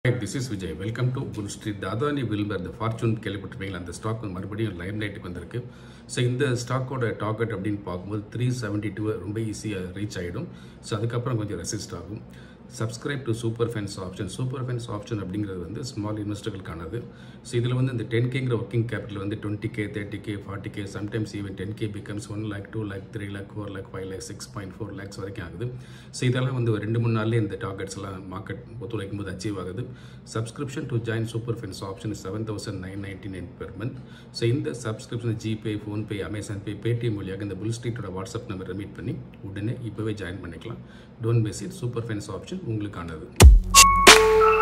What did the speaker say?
Hi, this is Vijay. Welcome to Bull Street. The Adani Wilmer, the Fortune கேள்விப்பட்டிருப்பீங்களா அந்த stock மறுபடியும் Lime லைட்டுக்கு வந்திருக்கு so இந்த ஸ்டாக்கோட டார்கெட் அப்படின்னு பார்க்கும்போது த்ரீ செவன்ட்டி டூ ரொம்ப ஈஸியாக ரீச் ஆகிடும் ஸோ அதுக்கப்புறம் கொஞ்சம் ரெசிஸ்ட் ஆகும் subscribe to super fence option super fence option அப்படிங்கிறது வந்து ஸ்மால் இன்வெஸ்டர்களுக்கானது ஸோ இதில் வந்து இந்த டென் கேங்கிற ஒர்க்கிங் கேபிட்டல் வந்து twenty K thirty K forty K sometimes even ten K becomes one lakh two lakh three lakh four lakh five lakh six point four lakhs வரைக்கும் ஆகுது ஸோ இதெல்லாம் வந்து ஒரு ரெண்டு மூணு நாள்லேயே இந்த டார்கெட்ஸ் எல்லாம் மார்க்கெட் ஒத்துழைக்கும் போது அச்சீவ் ஆகுது subscription to join super fence option seven thousand nine ninety nine per month so இந்த subscription GPay PhonePe Amazon Pay Paytm வழியாக இந்த புல் ஸ்ட்ரீட்டோட வாட்ஸ்அப் நம்பரை மீட் பண்ணி உடனே இப்போவே ஜாயின் பண்ணிக்கலாம் don't miss it super fence option உங்களுக்கானது